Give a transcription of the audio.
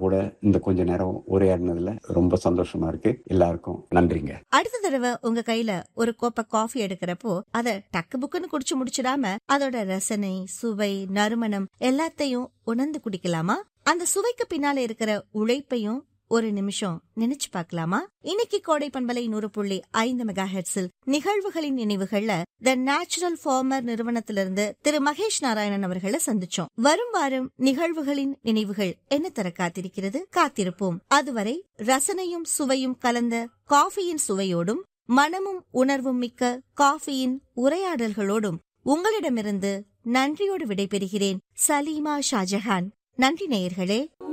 கூட இந்த கொஞ்ச நேரம் உரையாடினதுல ரொம்ப சந்தோஷமா இருக்கு எல்லாருக்கும் நன்றிங்க அடுத்த தடவை உங்க கையில ஒரு கோப்பை காஃபி எடுக்கிறப்போ அத டக்கு புக்குன்னு குடிச்சு முடிச்சிடாம அதோட ரசனை சுவை நறுமணம் எல்லாத்தையும் உணர்ந்து குடிக்கலாமா அந்த சுவைக்கு பின்னால இருக்கிற உழைப்பையும் ஒரு நிமிஷம் நினைச்சு பார்க்கலாமா இன்னைக்கு கோடை பண்பலை நூறு புள்ளி ஐந்து மெகா ஹெட்ஸில் நிகழ்வுகளின் நினைவுகள்ல த நேச்சுரல் ஃபார்மர் நிறுவனத்திலிருந்து திரு மகேஷ் நாராயணன் அவர்களை சந்திச்சோம் வரும் வாரம் நிகழ்வுகளின் நினைவுகள் என்ன தர காத்திருக்கிறது காத்திருப்போம் அதுவரை ரசனையும் சுவையும் கலந்த காஃபியின் சுவையோடும் மனமும் உணர்வும் மிக்க காஃபியின் உரையாடல்களோடும் உங்களிடமிருந்து நன்றியோடு விடைபெறுகிறேன் சலீமா ஷாஜஹான் நன்றி நேயர்களே